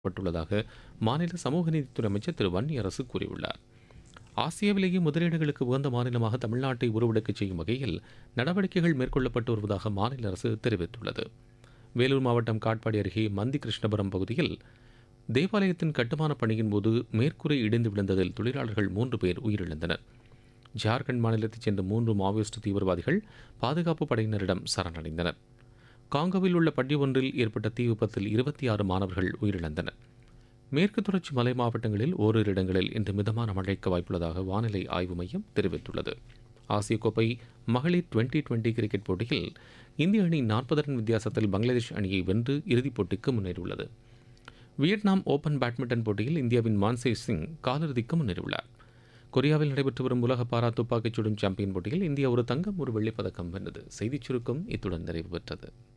பட்டுள்ளதாக மாநில சமூக நீதித்துறை அமைச்சர் திரு வன்னியரசு கூறியுள்ளார் ஆசியாவிலேயே முதலீடுகளுக்கு உகந்த மாநிலமாக தமிழ்நாட்டை உருவெடுக்கச் செய்யும் வகையில் நடவடிக்கைகள் மேற்கொள்ளப்பட்டு வருவதாக மாநில அரசு தெரிவித்துள்ளது வேலூர் மாவட்டம் காட்பாடி அருகே மந்தி கிருஷ்ணபுரம் பகுதியில் தேவாலயத்தின் கட்டுமான பணியின் போது மேற்கூரை இடிந்து விழுந்ததில் தொழிலாளர்கள் மூன்று பேர் உயிரிழந்தனர் ஜார்க்கண்ட் மாநிலத்தைச் சேர்ந்த மூன்று மாவோயிஸ்ட் தீவிரவாதிகள் பாதுகாப்பு படையினரிடம் சரணடைந்தனர் காங்கோவில் உள்ள பள்ளி ஒன்றில் ஏற்பட்ட தீ விபத்தில் இருபத்தி ஆறு மாணவர்கள் உயிரிழந்தனர் மேற்கு தொடர்ச்சி மலை மாவட்டங்களில் ஓரிரு இடங்களில் இன்று மிதமான மழைக்கு வாய்ப்புள்ளதாக வானிலை ஆய்வு மையம் தெரிவித்துள்ளது ஆசிய கோப்பை மகளிர் டுவெண்டி டுவெண்டி கிரிக்கெட் போட்டியில் இந்திய அணி நாற்பது ரன் வித்தியாசத்தில் பங்களாதேஷ் அணியை வென்று இறுதிப் போட்டிக்கு முன்னேறியுள்ளது வியட்நாம் ஓபன் பேட்மிண்டன் போட்டியில் இந்தியாவின் மான்சே சிங் காலிறுதிக்கு முன்னேறியுள்ளார் கொரியாவில் நடைபெற்று வரும் உலக பாரா துப்பாக்கிச் சுடும் சாம்பியன் போட்டியில் இந்தியா ஒரு தங்கம் ஒரு வெள்ளிப் பதக்கம் வென்றது செய்திச் சுருக்கம் இத்துடன் நிறைவு பெற்றது